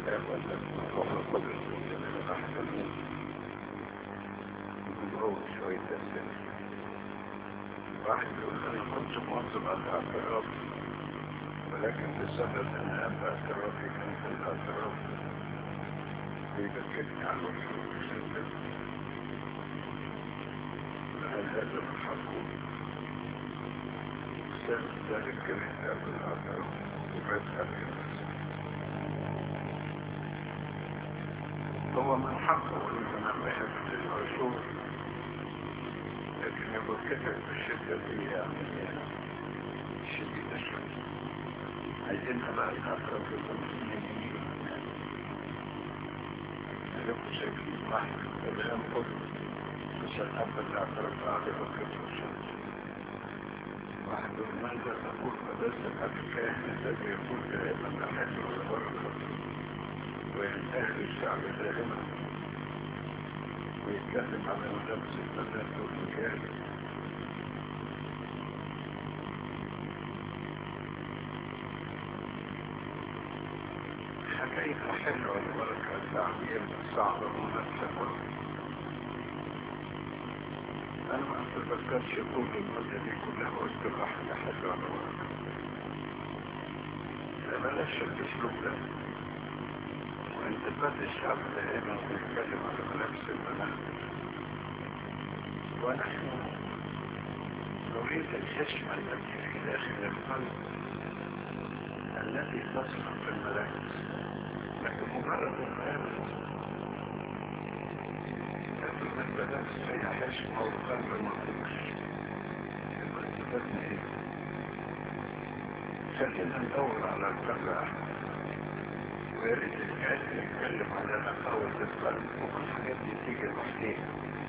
الكتاب ولا الموضوع قبل ولا أحسن منه يقول شوية أسئلة واحد يقول أنا كنت مواظب على الاعتراف ولكن بسبب أن أبا اعترافي كان في الاعتراف بيذكرني على الوصول هل هذا الحق سبب ذلك كان أبا الاعتراف وبعد ذلك هو من حقه أن بحفظ العشور لكن يقول كتب بالشدة دي يعني شديدة شوية عايزينها بقى الأقرب للمسلمين لكم شايفين واحد الكلام كله مش الأب اللي اعترف عليه وكتب الشمس واحد يقول ماذا تقول مدرسة الكاهن الذي يقول دائما الحج والبركة وينتهي الشعب دائما ويتكلم على ملابس البنات والرجال حكاية حلوة البركة التعبير صعبة ومنافسة أنا ما أتذكرش طول المدة دي كلها قلت له حاجة حلوة على ورقة بلاش الأسلوب ده وانتباه الشعب دائما يتكلم على ملابس البنات ونحن نريد الحشمة التي في داخل القلب التي تصلح في الملابس لكن مجرد الملابس لكن الملابس فيها حشمة والقلب ما فيش استفدنا ايه خلينا ندور على القلب احسن ويريد الكاتب يتكلم على نقاوة القلب وكل الحاجات دي تيجي لوحديها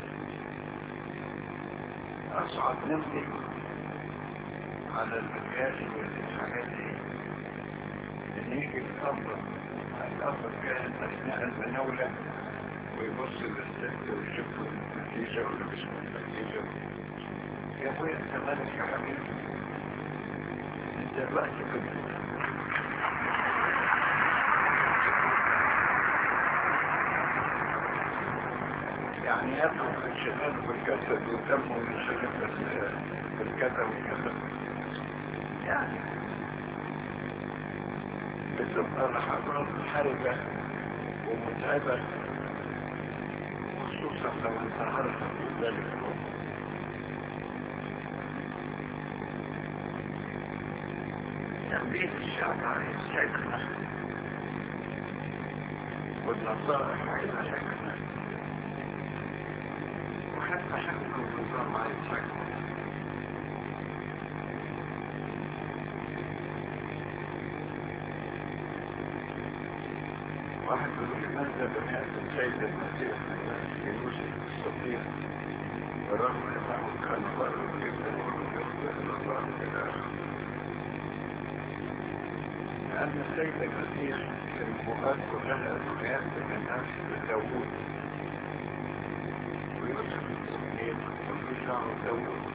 أصعب نمضي على المكاسب والحاجات دي إن يجي الأب الأب كان أثناء المناولة ويبص للست ويشوف النتيجة ولا مش النتيجة يا أبويا أنت مالك يا حبيبي أنت دلوقتي كنت يعني يدخل في الشمال بالجسد ودمه ينشغل بالكذا والكذا يعني بتبقى لحظات حرجة ومتعبة خصوصا لو انتهرت في ذلك الوقت تنبيه الشعب عايز حكمة والنصائح عايزة حكمة حتى حكم النظام عايز حكم واحد يقول ماذا بناء السيد المسيح في يوسف الصديق برغم انه كان بر جدا ويخطئ الله الى لان السيد المسيح في البخاري كلها روايات من نفس داوود ويوسف الصديق وفي شعر داوود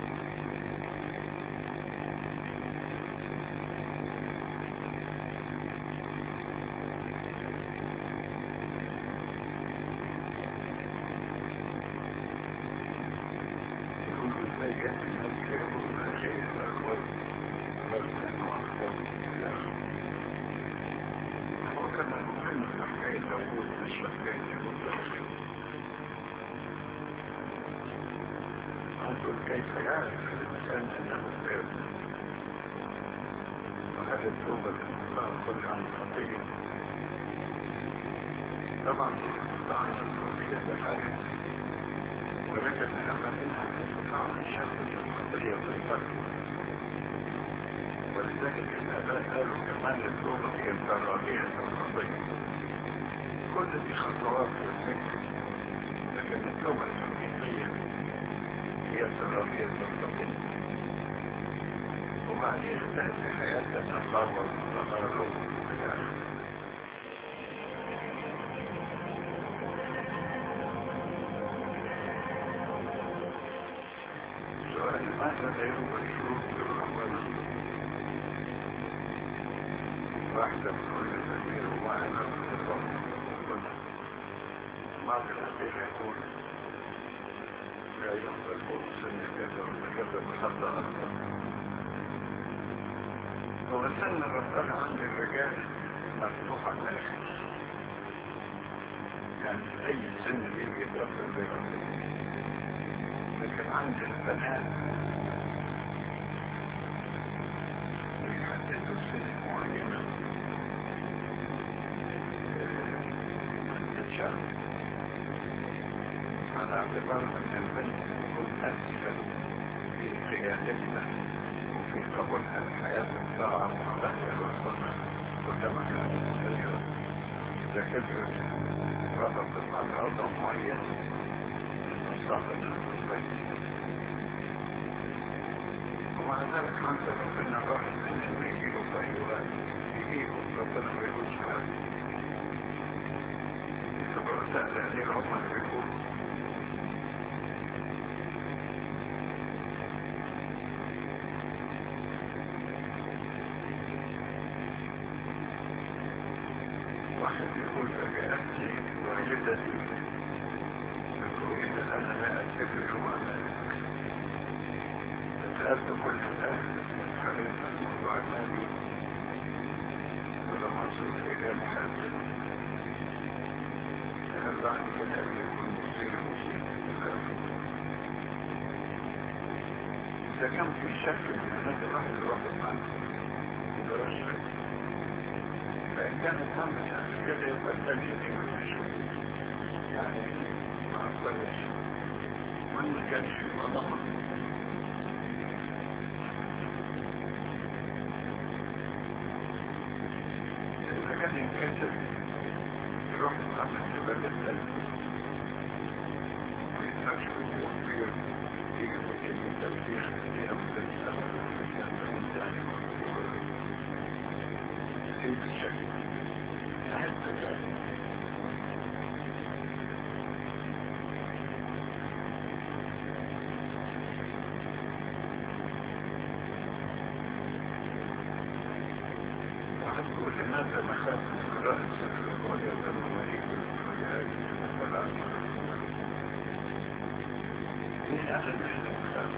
كيف يعرف الإنسان أنه خير وهذا التوبة الله كل عن خطيه طبعا استطاع الخطية حاجة ولكن لما منها استطاع الشخص الخطية في الفرق ولذلك الآباء قالوا كمان التوبة هي الكراهية الخطية كل دي خطوات في الفكر لكن التوبة الحقيقية هي الكراهية المستقيمة وبعدين تأتي حياتنا الله والتغرب في الآخر سؤال ماذا لا يوجد شروط للرحمن واحدة من كل تغيير معينة بالنظام بعض الأسئلة يقول لا يقبل فوق سن كذا وكذا بخطة أكثر هو سن الرسالة عند الرجال مفتوح على الآخر يعني أي سن بيجي يتأثر بيه لكن عند البنات بيحددوا سن معينة تتشرف على اعتبار ان البنت تكون اسفل في قيادتها وفي قبولها لحياة الطاعة وحدها والصنع كلما كانت مستجرة إذا كبرت ربطت على وضع معين صعب البيت ومع ذلك حمد ربنا الواحد من يجيله في أي وقت يجيله ربنا ما يقولش حاجة يبقى سهل عليه هم اللي بيقولوا واحد يقول فجأتني والدتي يقول إذا أنا لا أتفق مع ذلك سألت كل الأهل حبيت الموضوع المالي ولما وصلت إلى محاسب هل بعد كده يكون مصير مصير إذا كان في شك من هذا الواحد الواحد عنه دراسة فإن كان الأمر يعني كده يبقى الثاني يتم يعني ما أصدرش من ما كانش يبقى ضمن إذا كان ينكسر يروح محمد جبال الثالث ما يقدرش يكون كبير يجي ممكن التوفيق في أمر السبب في السبب الثاني في الشكل أحس ذلك واحد يقول لماذا مخاف قراءة سفر الرؤيا والمواهب والفجاج والعلم مين أهل نحن مخاف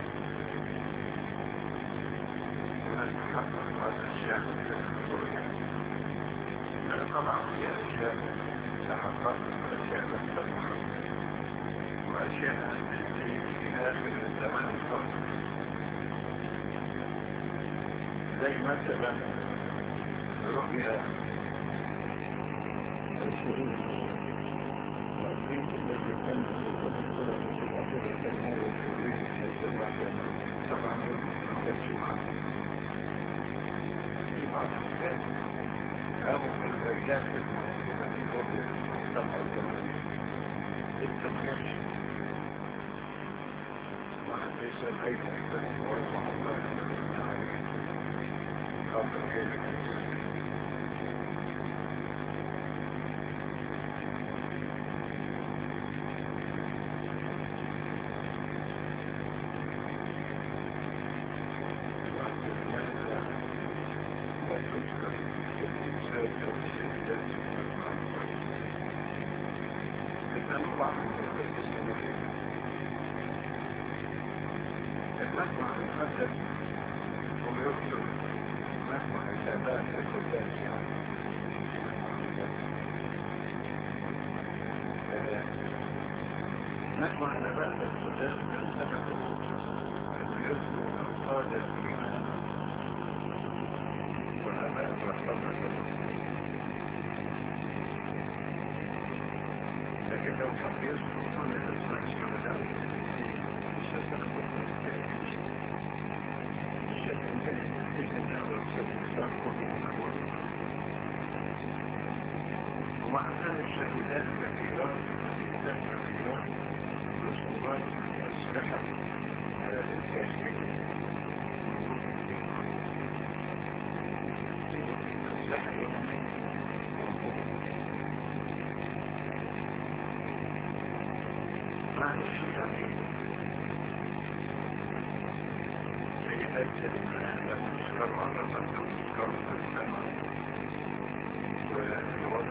ونحن نحقق بعض الأشياء من سفر الرؤيا طبعا في أشياء تحققت وأشياء لم تتحقق وأشياء في آخر الزمن الفصل زي مثلا رؤيا الشريف والبيت الذي كان في الأخير التنمية والشريف حيث الواحد طبعا ما كانش معه في بعض الحاجات أو الرجال في الموضوع في الوضع طبعا كمان التنمية واحد يسأل أين يحتاج ورحمة الله خاطر كيف المسمع المقدس هو يكتب مسمع الشهادات القداس يعني نسمع نبات القداس من سنة أنه يذكر أفراد الإيمان والأباء والحضر لكن لو حب يذكر كل الإسلام الشهادات مش هتاخد ومع ذلك شهدات كثيرات شهدات كثيرات رسومات أسلحة الكاشفين أسلحة معلش يعني سيئات الإنسان تذكر على ذلك تذكر في السماء والوضع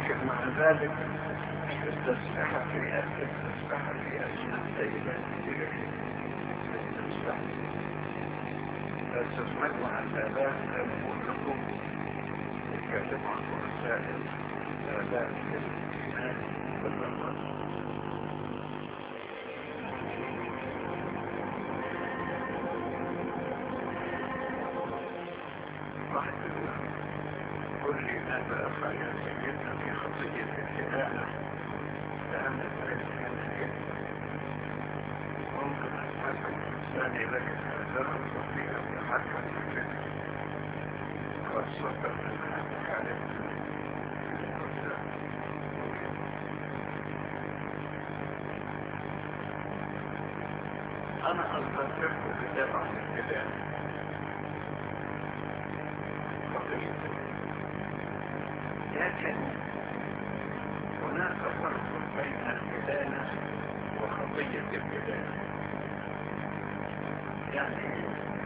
ولكن مع ذلك التسبيحة في التسبيحة في أجل السيدات كثيرة التسبيحة لا تسمعوا عن الآباء يقول لكم يتكلموا عن رسائل الآباء في الإيمان والنصر واحد يقول لي ماذا أفعل يا سيدنا في خطية الإدانة لأن الإنسان جدا ممكن أن تكون الإنسان لك هذا الخطيئة بحركة الفكر خاصة من هذا كانت أنا أستطيع كتاب عن الإدانة لكن هناك فرق بين البدانة وخطية البدانة يعني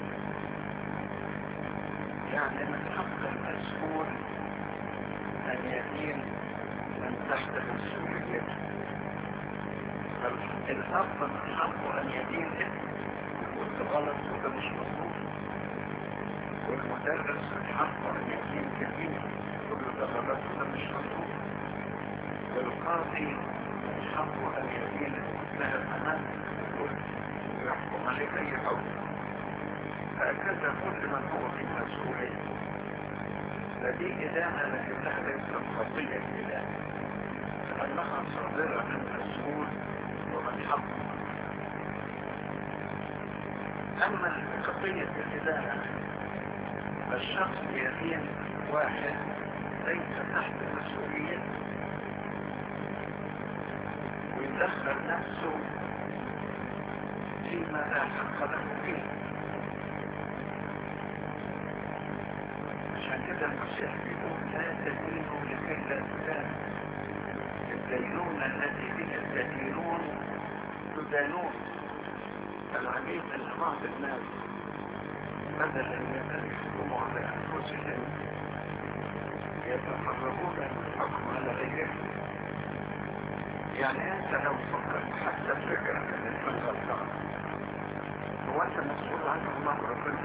يعني من حق المسؤول أن يدين من تحت مسؤوليته الأب من حقه أن يدين ابنه وانت غلط وده مش مظبوط والمدرس من حقه أن يدين كبير كل ده غلط وده مش مظبوط والقاضي من حقه أن يدين المتهم أمام ويحكم عليه أي حكم هكذا كل من هو في مسؤولية فدي إدانة لكنها ليست خطية إدانة لأنها صادرة من مسؤول ومن حقه أما قضية الإدانة فالشخص يدين واحد ليس تحت مسؤوليته ويدخل نفسه فيما لا حق له فيه عشان كده المسيح بيقول لا تدينوا لكي لا تدانوا الدينون التي بها الدينون تدانون العجيب ان بعض الناس بدلا من ان يحكموا على انفسهم يتحركون الحكم على غيرهم يعني انت لو فكرت حتى الفكرة ان من غلطان هو انت مسؤول عنه الله ربنا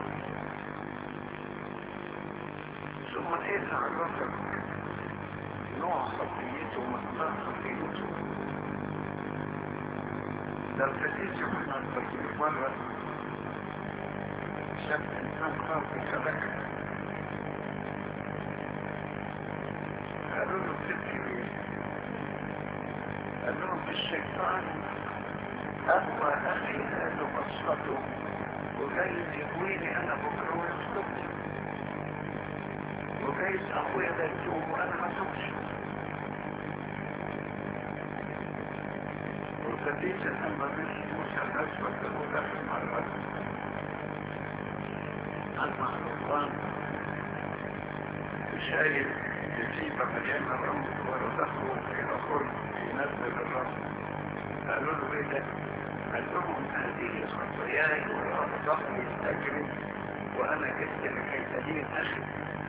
ثم ايه اللي عرفك نوع خطيته ومقدار خطيته ده القديس يوحنا البصير مرة شاف انسان خاطي فبكى قالوا له بتبكي ليه؟ قال لهم الشيطان أقوى أخي هذا بصفته وجايز يقويني أنا بكرة ويخطبني وجايز أخويا ده يتوب وأنا ما توبش والقديس لما مش موسى الأسود له داخل مع الأسود أسمع الرضوان شايل جسيبة مليانة رمل ورزقه إلى خرم ينزل الرمل قالوا له إيه ده؟ قال لهم هذه خطاياي ورزقني التجري وأنا جئت لكي تدين أخي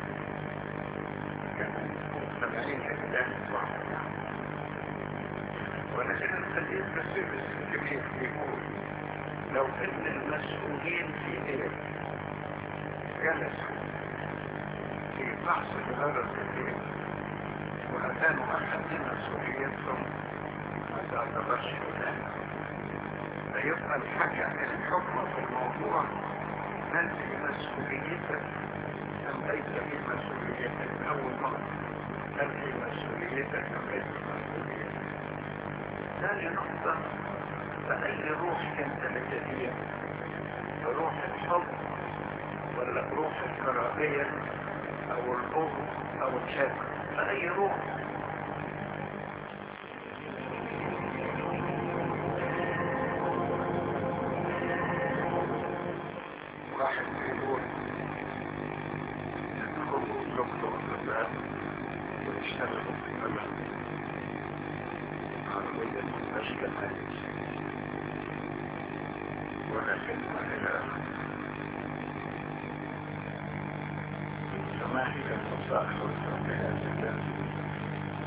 كانوا سبعين إحداث واحد ولكن القديم بسيط الكبير يقول لو ان المسؤولين في ايه جلسوا في بحث هذا الكثير وأتانوا أحد من مسؤوليتهم ما تعتبرش إدانة فيبقى الحاجة الحكم في الموضوع هل في مسؤوليتك أم ليس في مسؤوليتك أول مرة هل في مسؤوليتك أم ليس في مسؤوليتك ثاني نقطة فأي روح أنت بتدير روح الحب ولا روح الكراهية أو البغض أو الشك فأي روح واحد بيقول يدخل زوجته الغذاء ويشتغل في ملل عربية مستشفى مالك ولا خدمة إلى آخره فما هي النصائح والتنبيهات التي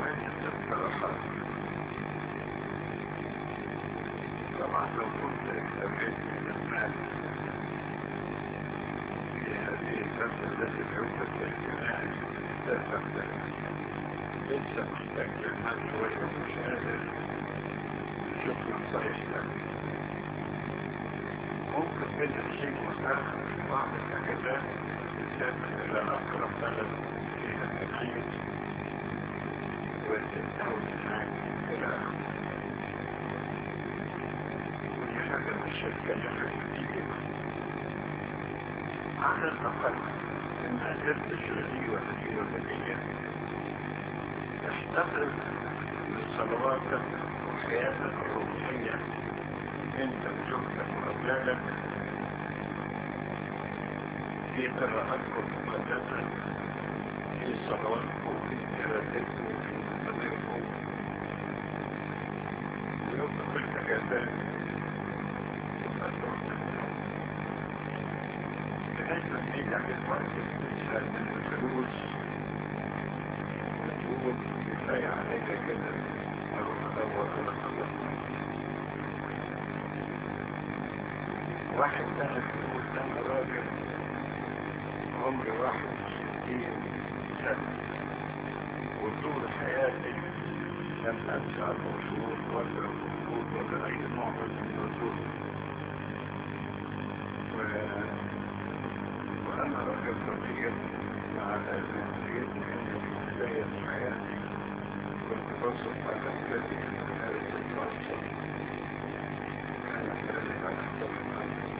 عدة اقتراحات طبعا لو كنت اكتبت من المال في هذه الفترة التي العودة الاجتماعي لا تختلف لسه محتاج للمال شوية ومش قادر شوف نصايح تانية ممكن كده شيء متأخر في بعض الحاجات تسافر إلى أقرب بلد فيها تنعيش وتتعود هناك إلى آخره ودي حاجة من الشركة اللي حاجة كتير على الأقل إن قدرت شغلي وهدي وهدية تحتفظ بصلواتك وحياتك الروحية انت وزوجتك واولادك في قراءتكم مقدسة في صلواتكم في قراءتكم في مصادركم ويبقى كل الاجازات تبقى تروح لغاية ما تيجي على الوقت تسهل من الفلوس تقول كفاية عليك كده أروح أدور على خلاص واحد سنة يقول أنا راجل عمري واحد وستين سنة وطول حياتي لم أدفع الأصول ولا الأصول ولا أي نوع من الأصول و... وأنا راجل فقير مع الأساسيات إن في بداية حياتي كنت بصرف على أولادي في المدارس الخاصة كانت ذلك على حسب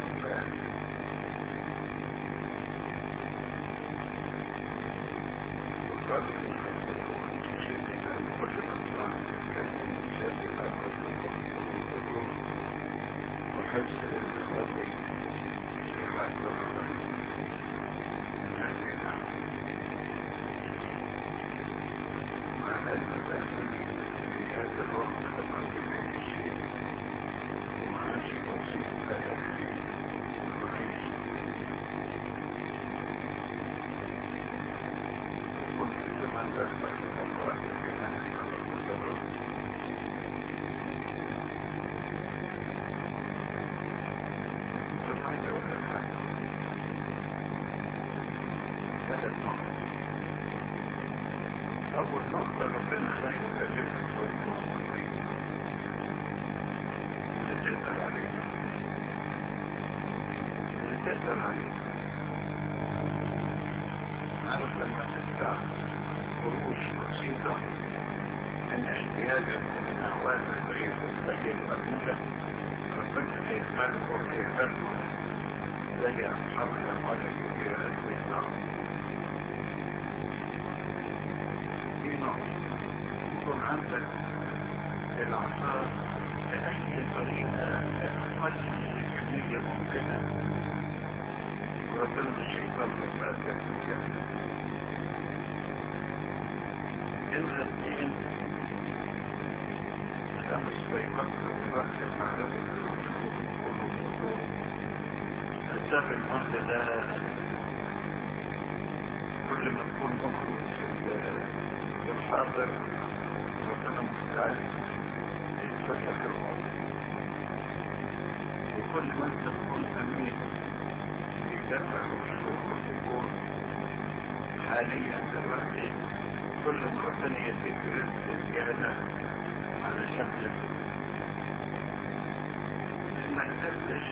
أول نقطة ربنا لا يكلف تقدر عليه تقدر عليه عارف لما تدفع قروش بسيطة من احتياجك ومن أحوالك غير تستجيب مجمولة ربنا هيقبلك وهيقبلك زي أصحاب الأموال الكبيرة الإسلام في نقطة يكون عندك العصار بأي طريقة أقل كمية ممكنة وربنا مش هيقبل بأكل كده إلا اثنين خمس بيفكروا في وقت المعرفة السبب المرضى ده كل ما تكون مخلوق في الحاضر ربنا مستعد يتفتح الأمور وكل ما انت تكون أمين يدفع الشروط وتكون حاليا دلوقتي كل ما ربنا يديك رزق زيادة على شكل ما قدرتش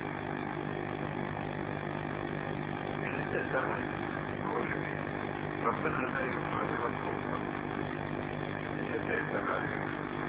اللي تقدر عليه ربنا لا يفعل الخوف اللي تقدر عليه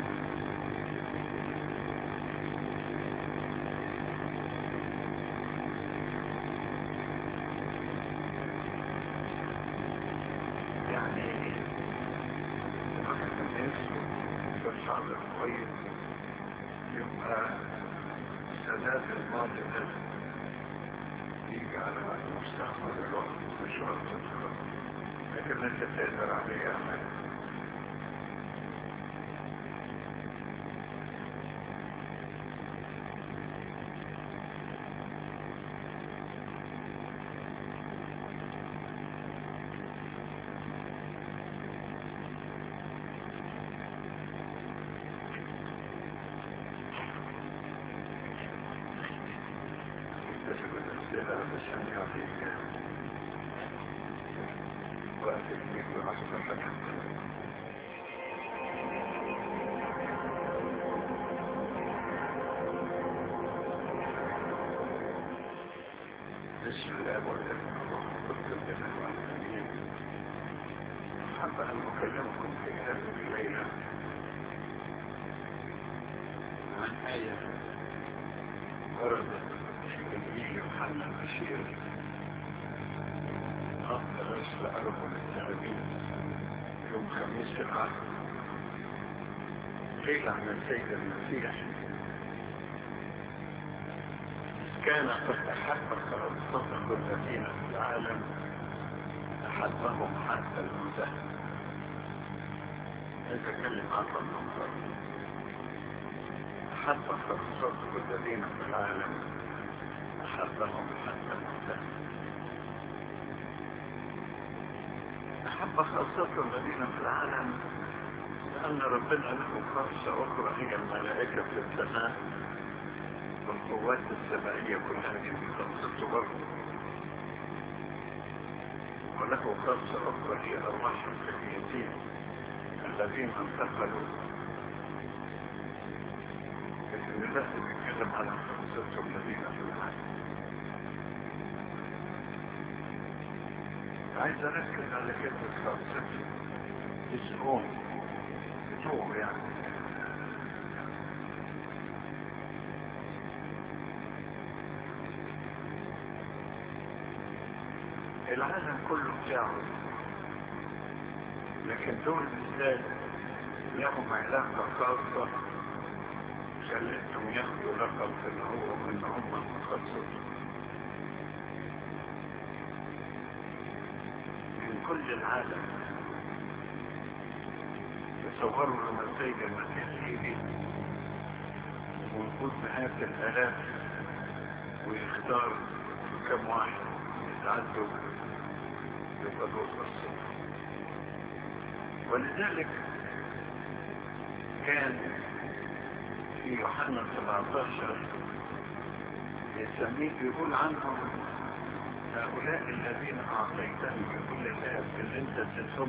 يعني الواحد من نفسه بالصعب كويس يبقى سداد الماضي ده يجي على المستقبل الوقت مش وقت الخطر لكن انت تقدر عليه اعمال كده علشان يعطيك وقت كبير وعشرة لك بسم الله والابن والروح القدس حتى أن أكلمكم في هذه الليلة عن آية وردت في إنجيل يوحنا البشير أفضل رسل أربع التلاميذ يوم خميس العصر قيل عن السيد المسيح كان قد أحب خلصته الذين في العالم أحبهم حتى المنتهى نتكلم عن النظر أحب خلصته الذين في العالم أحبهم حتى المنتهى أحب خلصته الذين في العالم لأن ربنا له خاصة أخرى هي الملائكة في السماء والقوات السمائية كلها دي بخاصته برضه وله خاصة أخرى هي أرواح الكبيرين الذين انتقلوا لكن الله بيتكلم على خاصتهم الذين في العالم عايز أركز على كلمة خاصتي اسمهم بتوعه يعني العالم كله بتاعه لكن دول بالذات لهم علاقة خاصة خلتهم ياخدوا لقب ان هو ان هم المخصص من كل العالم تصوروا لما السيد المسيح يجي ويكون مئات الالاف ويختار كم واحد يتعدوا بقدوس الصدق ولذلك كان في يوحنا 17 يسميه يقول عنهم هؤلاء الذين اعطيتهم بكل الاب اللي انت اديتهم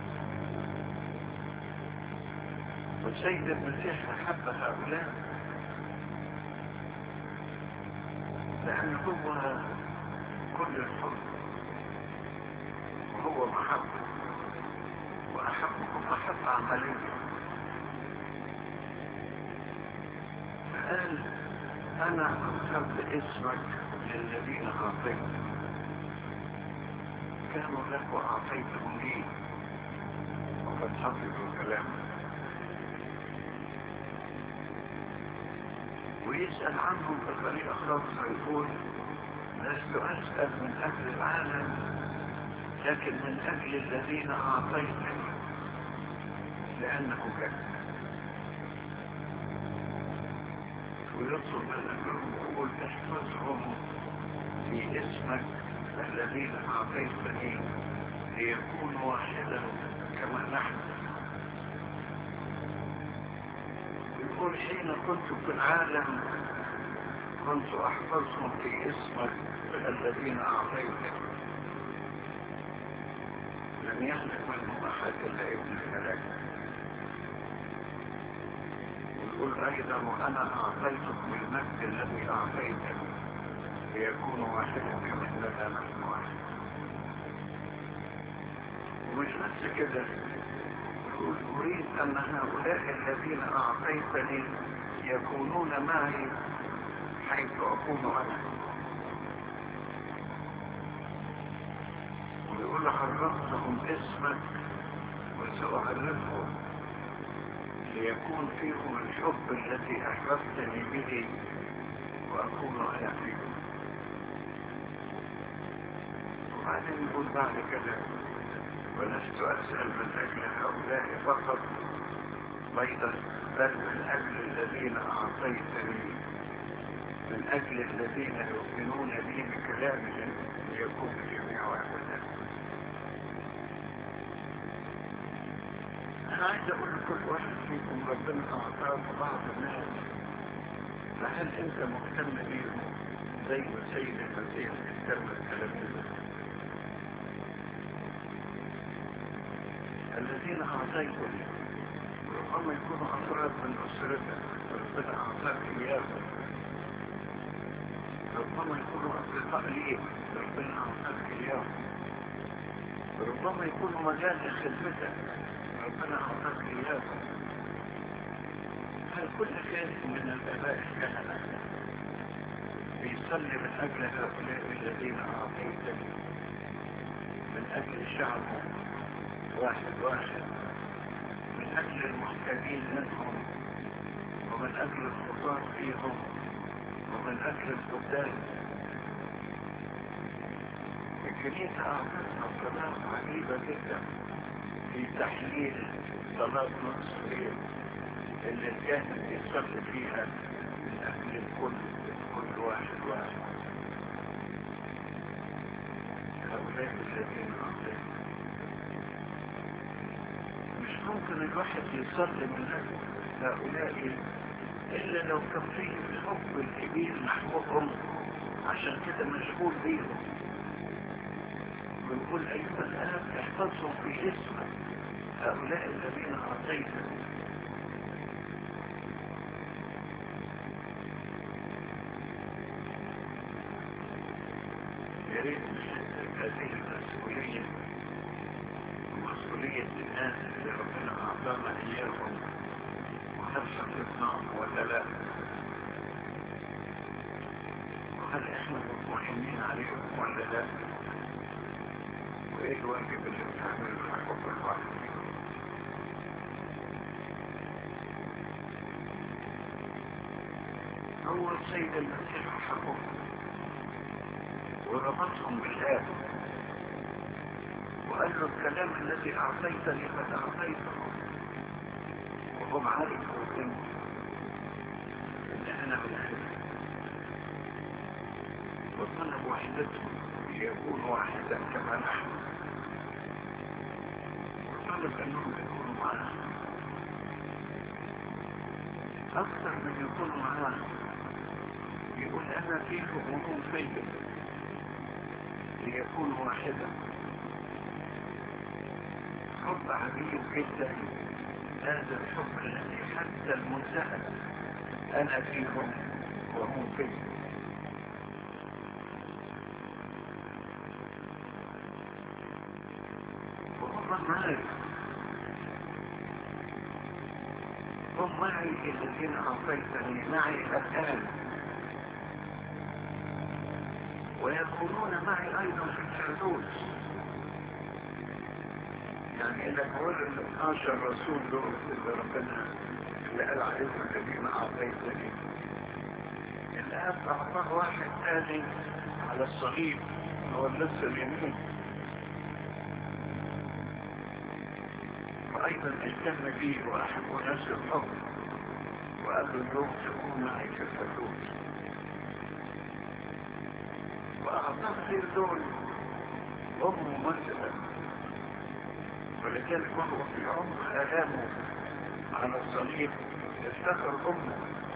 والسيد المسيح احب هؤلاء لان هو كل الحب وهو محبه واحبكم محبه عمليه قال انا اخترت اسمك للذين اعطيتهم كانوا لك واعطيتهم لي وقد حفظوا كلامك ويسأل عنهم بطريقة خاصة يقول لست أسأل من أجل العالم لكن من أجل الذين أعطيتني لأنه كذب ويطلب من أجلهم يقول احفظهم في اسمك الذين أعطيتني ليكونوا واحدا كما نحن يقول حين كنت في العالم كنت أحفظهم في اسمك الذين أعطيتني لم يهلك منهم أحد إلا ابن الهلاك ويقول أيضا وأنا أعطيتكم المجد الذي أعطيتني ليكونوا واحدا كما إننا نحن واحد ومش بس كده يقول أريد أن هؤلاء الذين أعطيتني يكونون معي حيث أكون أنا ويقول عرفتهم اسمك وسأعرفهم ليكون فيهم الحب الذي أحببتني به وأكون أنا فيهم وبعدين يقول بعد كده ولست أسأل من أجل هؤلاء فقط أيضا بل من أجل الذين أعطيتني من أجل الذين يؤمنون بي بكلامهم ليكون الجميع واحدا أنا عايز أقول لكل واحد فيكم ربنا أعطاك بعض الناس فهل أنت مهتم بيهم زي ما سيد المسيح اتكلم التلاميذ الذين اعطيتم ربما يكونوا افراد من اسرتك ربنا اعطاك اياهم ربما يكونوا اصدقاء ليك ربنا اعطاك اياهم ربما يكونوا مجال لخدمتك ربنا اعطاك اياهم هل كل كائن من الاباء الكهنه بيصلي من اجل هؤلاء الذين اعطيتني من اجل شعبه واحد واحد من اجل المحتاجين منهم ومن اجل الخطاة فيهم ومن اجل القدام الكنيسة اعطتنا صلاة عجيبة جدا في تحليل صلاة نصف الليل اللي الكاهن بيصلي فيها من اجل الكل كل واحد واحد هؤلاء الذين أعطيهم مش ممكن الواحد يصلي من أجل هؤلاء إلا لو كان فيه الحب الكبير نحوهم عشان كده مشغول بيهم ويقول أيها الآب احفظهم في اسمك هؤلاء الذين أعطيتهم يريد هذه المسؤولية ومسؤولية الناس اللي ربنا أعطانا إياهم وهل حفظناهم ولا لا وهل إحنا مطمئنين عليهم ولا لا وإيه الواجب اللي بتعمله في حقوق الواحد فيهم هو السيد المسيح حقوقه وربطهم بالآب وقال له الكلام الذي أعطيتني قد أعطيته وهم عرفوا إن إن أنا بالآب وطلب وحدتهم ليكون واحدا كما نحن وطلب أنهم يكونوا معنا أكثر من يكونوا معنا يقول أنا فيهم وهم فيهم ليكون واحدا حب عجيب جدا هذا الحب الذي حتى المنتهى انا فيهم وهم فيهم وهم معي هم معي الذين اعطيتني معي الان ويكونون معي ايضا في الفردوس يعني انك قول ال 12 رسول دول اللي ربنا اللي قال عليهم الذين اعطيتني الاب اعطاه واحد ثاني على الصليب هو اللص اليمين وايضا اهتم به واحبه نفس الحب وقال له اليوم تكون معي في الفردوس وأعطاه غير دول أمه مثلا ولذلك وهو في عمق آلامه على الصليب افتخر أمه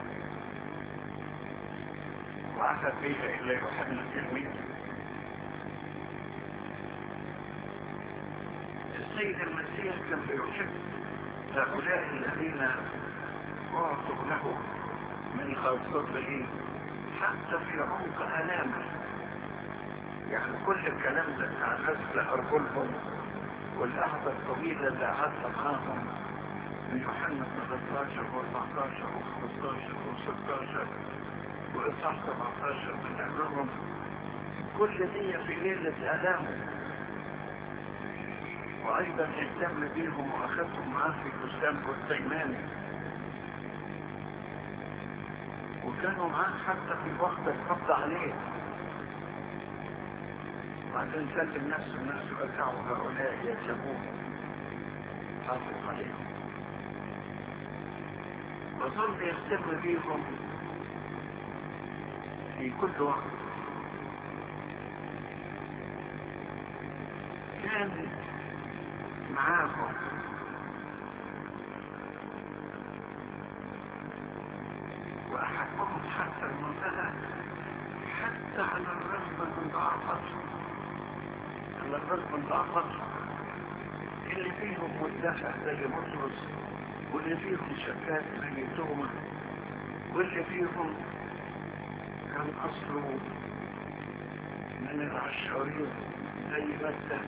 وعهد بها إلى يوحنا التلميذ السيد المسيح كان بيحب هؤلاء الذين أعطوا له من خاصته حتى في عمق آلامه يعني كل الكلام ده بتاع الناس اللي أرجلهم والقعدة الطويلة اللي قعدت معاهم من يوحنا 13 و14 و15 و16 وإصحاح 17 من أمرهم كل دي في ليلة آلامه وأيضا اهتم بيهم وأخذهم معاه في بستان التيماني وكانوا معاه حتى في وقت القبض عليه وبعدين سلم نفسه نفسه أدعوا هؤلاء يسبون حافظ عليهم وظل يهتم بيهم في كل وقت كان معاهم وأحبهم حتى المنتهى حتى على الرغم من ضعفتهم على الرغم من ضعفتهم اللي فيهم مدافع زي مطرس واللي فيهم شكاك زي تهمة واللي فيهم كان أصله من العشارين زي مكة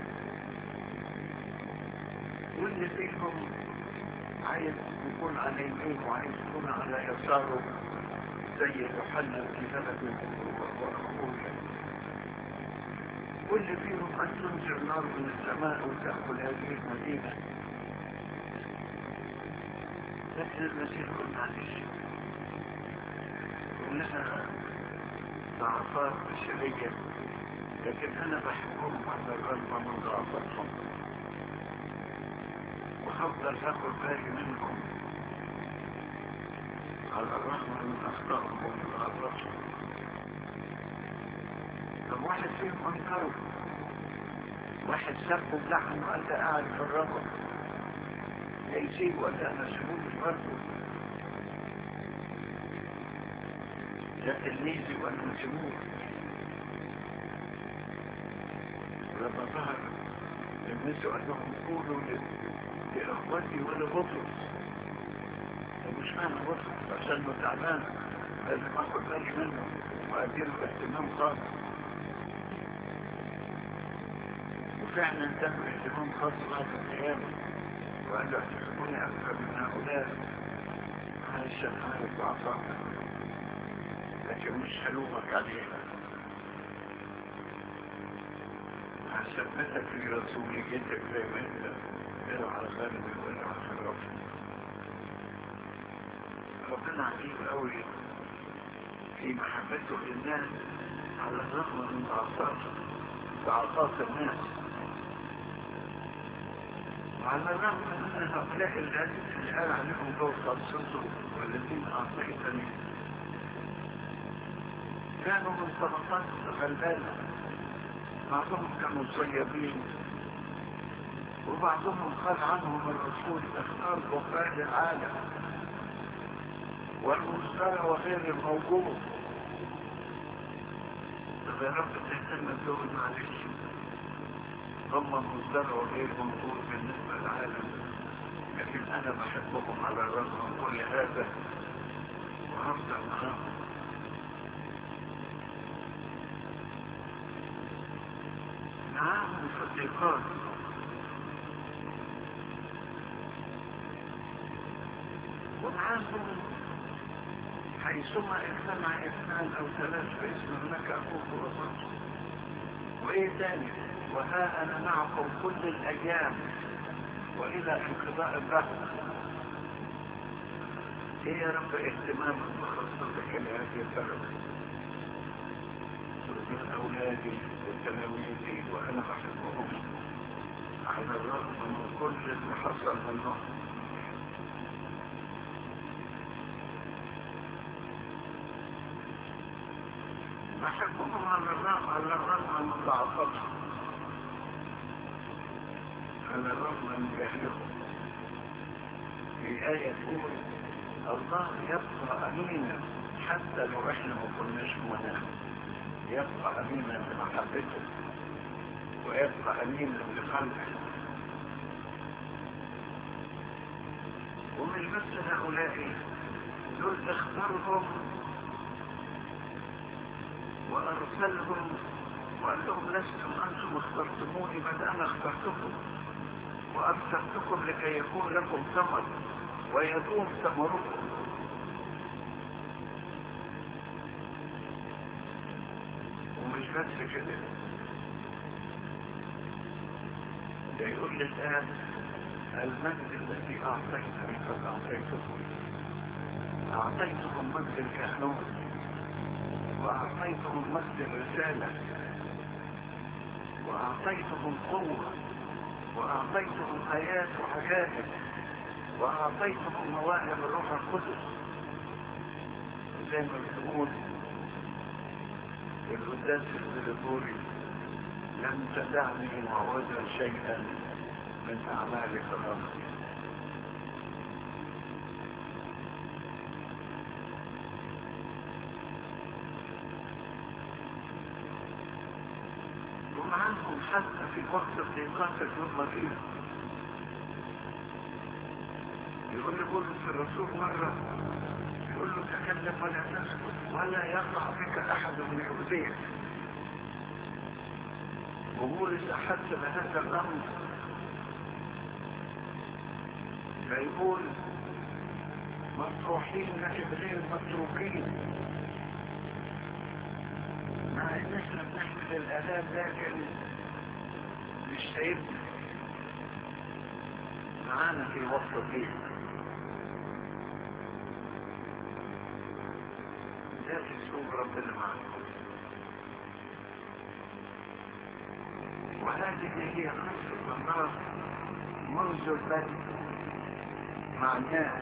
واللي فيهم عايز يكون على يمينه وعايز يكون على يساره زي يوحنا في بلد وأخوه واللي فيهم أن تنزل نار من السماء وتأكل هذه المدينة لكن المسيح قل معلش كلها ضعفات بشرية لكن أنا بحبهم على الرغم من ضعفتهم وهفضل اخد بالي منهم على الرغم من اخطائهم ومن غلطهم طب واحد فيهم انكره واحد سب لحن وقال ده قاعد في الرغم يسيب ولا انا سيبوش برضه ده تلميذي وانا ما سيبوش لما ظهر المسوا قال لهم قولوا لإخوتي ولا بطرس مش معنى بطرس عشان له تعبان لازم اخد بالي منه واديله اهتمام خاص وفعلا اداله اهتمام خاص بعد القيامة وقال له احتسبوني اكثر من هؤلاء علشان عارف ضعفاتك لكن مش هلومك عليها هثبتك في رسوليتك زي ما انت غير على غالب ولا على خلاف ربنا عجيب قوي في محبته للناس على الرغم من ضعفات ضعفات الناس وعلى الرغم من ان هؤلاء اللي قال عليهم دور خاصته والذين اعطيتني كانوا من طبقات غلبانه بعضهم كانوا صيادين وبعضهم قال عنهم الرسول اختار بقاء العالم والمستوى وغير الموجود طب يا رب تهتم بدول معلش هم مستوى وغير موجود بالنسبة للعالم لكن انا بحبهم على الرغم من كل هذا وهفضل معاهم معاهم صديقات ومعاهم حيثما اجتمع اثنان او ثلاث باسم هناك اخوك ورسول وايه تاني وها انا معكم كل الايام والى انقضاء الدهر ايه يا رب اهتمامك بخاصتك لهذه الدرجه من اولادي وتلاميذي وانا بحبهم على الرغم من كل اللي حصل منهم بحبهم على الرغم على الرغم من ضعفتهم على الرغم من جهلهم في آية تقول الله يبقى أمينا حتى لو احنا ما كناش منام يبقى أمينا لمحبته ويبقى أمينا لخلقه ومش بس هؤلاء دول اختارهم وأرسلهم وقال لهم لستم أنتم اخترتموني بل أنا اخترتكم وأرسلتكم لكي يكون لكم ثمر ويدوم ثمركم ومش بس كده ده يقول لي الآن المجد الذي أعطيتني قد أعطيتكم أعطيتكم مجد الكهنوت وأعطيتهم مجد الرسالة وأعطيتهم قوة وأعطيتهم آيات وعجائب وأعطيتهم مواهب الروح القدس زي ما بتقول القداس الزلفوري لم تدعني معوزا شيئا من أعمالك الرب عنهم حتى في وقت الضيقات اللي فيها يقول لي بولس الرسول مرة يقول له تكلم ولا تسكت ولا يقع بك أحد من يؤذيك وبولس أحس بهذا الأمر فيقول مطروحين لكن غير متروكين مع ان احنا بنحمل الالام لكن مش سايبنا معانا في وقت الضيق ده في اسلوب ربنا معنا وهذه هي قصة النار منذ البدء مع الناس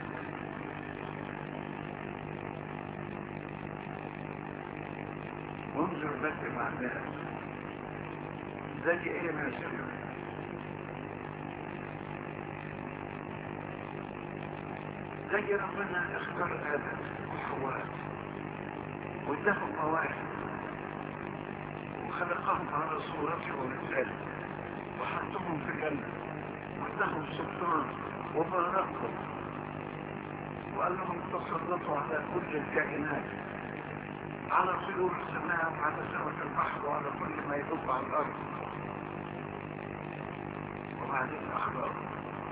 منذ البدء مع الناس زي ايه ما يسمى زي ربنا اختار ادم وحواء وادهم مواهب وخلقهم على صورته ومثاله وحطهم في الجنه وادهم سلطان وباركهم وقال لهم تسلطوا على كل الكائنات على طيور السماء وعلى سمك البحر وعلى كل ما يدب على الارض وبعدين اخبرهم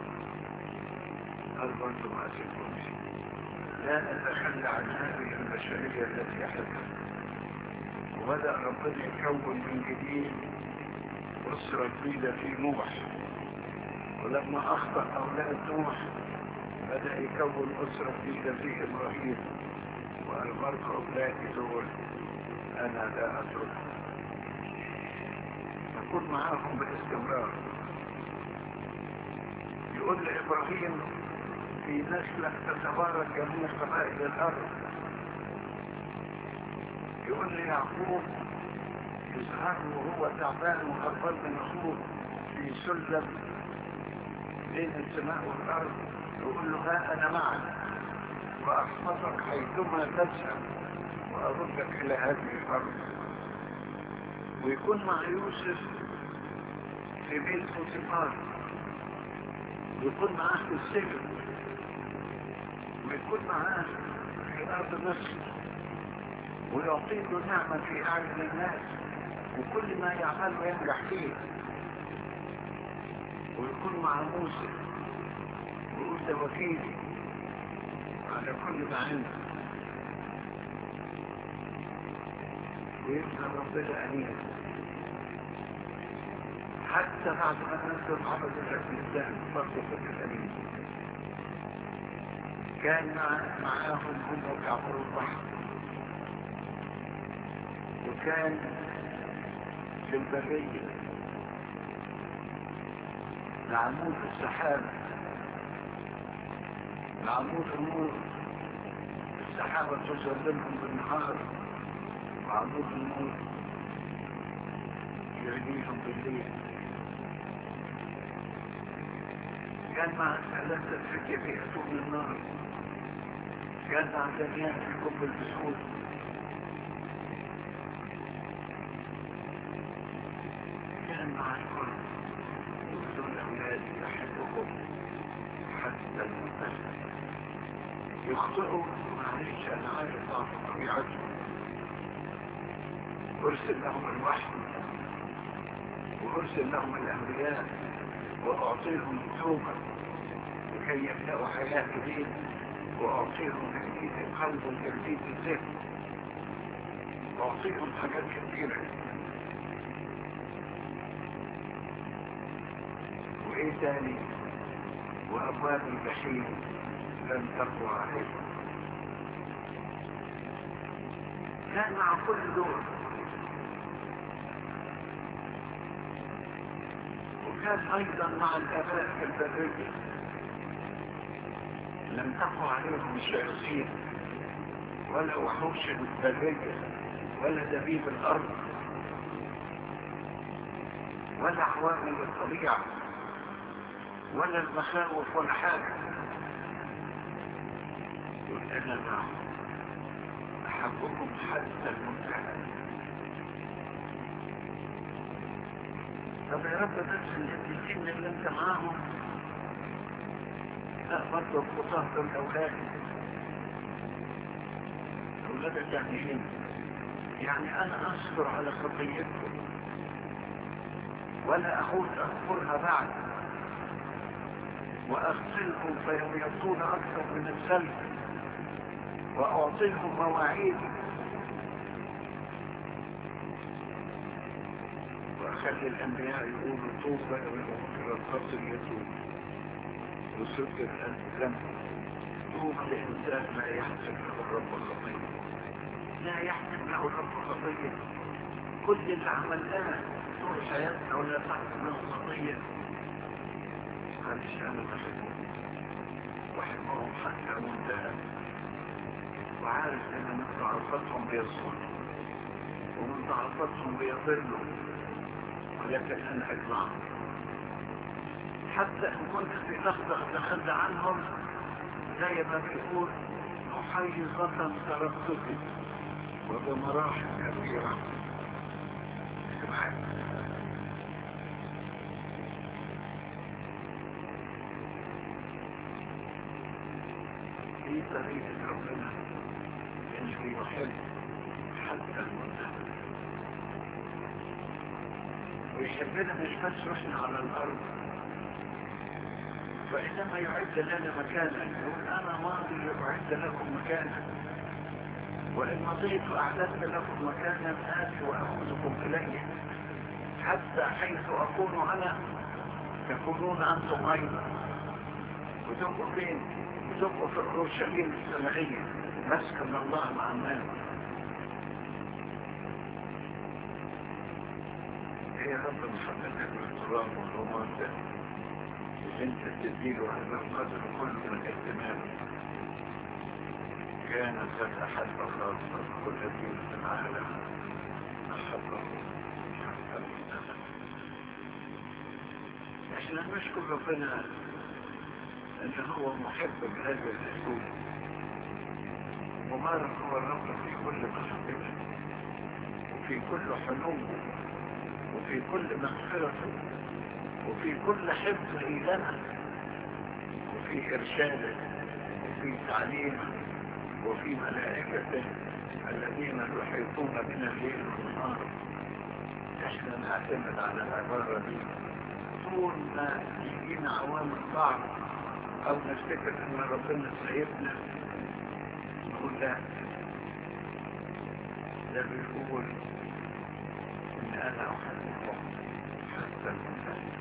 قال برضه ما اسيبكمش لا اتخلى عن هذه البشريه التي احبها وبدا ربنا يكون من جديد اسره جديده في نوح ولما اخطا اولاد نوح بدا يكون اسره جديده في ابراهيم والمرء أولادي دول أنا لا أترك أكون معاهم باستمرار يقول لإبراهيم في نسلك تتبارك جميع قبائل الأرض يقول لي يعقوب يظهر وهو تعبان وهربان من أخوه في سلم بين السماء والأرض يقول له ها أنا معك وأحفظك حيثما تذهب وأردك إلى هذه الأرض ويكون مع يوسف في بيت فوتيفار ويكون معاه في السجن ويكون معاه في أرض مصر ويعطيه نعمة في أعين الناس وكل ما يعمله ينجح فيه ويكون مع موسى ويقول ده وكيلي على كل ما عنده ويبقى ربنا أمين حتى بعد ما نزل عبد الإسلام برضه في الأمين كان مع معاهم هم يعبروا البحر وكان في البرية لعمود السحابة لعمود النور السحابة تظلمهم بالنهار وعمود النور يعنيهم بالليل كان مع ثلاثة فكر في أتون النار كان مع دنيان في كب البسكوت كان مع الكل يقول الأولاد يحبكم حتى المنتهى يخطئوا معلش أنا عارف ضعف طبيعتهم أرسل لهم الوحي وأرسل لهم الأنبياء وأعطيهم توبة لكي يبدأوا حياة جديدة وأعطيهم تجديد القلب وتجديد الذهن وأعطيهم حاجات كثيرة وإيه تاني وأبواب الجحيم لم تقوى عليه كان مع كل دور وكان أيضا مع الآباء في البرية لم تقوى عليهم الشياطين ولا وحوش البرية ولا دبيب الأرض ولا عوامل الطبيعة ولا المخاوف ولا حاجة يقول أنا معه أحبكم حتى المنتهى طب يا رب بس السن اللي انت معاهم لا برضه الخطاه دول اولادي اولادك يعني ايه؟ يعني انا اصبر على خطيتهم ولا اعود اغفرها بعد واغسلهم فيبيضون اكثر من الثلج واعطيهم مواعيد واخلي الانبياء يقولوا طوبى لمغفر الخطر يتوب وصدق الذنب طوبى لانسان لا يحسب له الرب خطيه لا يحسب له الرب خطيه كل اللي عملناه طول حياتنا ولا تحسب له خطيه معلش انا بحبهم بحبهم حتى منتهى وعارف ان من ضعفتهم بيصلوا ومن ضعفتهم بيضلوا ولكن انا اجمعهم حتى ان كنت في لحظه اتخلى عنهم زي ما بيقول محيصة تركتك وبمراحل كثيرة في طريقة ربنا اللي بيحب حتى المنتهى ويحبنا مش بس واحنا على الارض فإنما يعد لنا مكانا يقول أنا ماضي أعد لكم مكانا وإن مضيت أعددت لكم مكانا آتي وأخذكم إلي حتى حيث أكون أنا تكونون أنتم أيضا وتبقوا فين؟ وتبقوا في أورشليم السمائية مسكن الله مع الناس هي رب محمد التراب والرمان ده انت تديله هذا القدر كله من اهتمام كانت لك حد خاصة كل دين في العالم أحبه حتى المنتهى احنا نشكر ربنا ان هو محب بهذا الاسلوب مبارك هو الرب في كل محبته وفي كل حنوه وفي كل مغفرته وفي كل حفظه لنا وفي إرشاده وفي تعليمه وفي ملائكته الذين يحيطون بنا الليل والنهار احنا نعتمد على العبارة دي طول ما يجينا عوامل صعب او نفتكر ان ربنا سيبنا نقول لا ده بيقول ان انا احبكم حتى المنتهى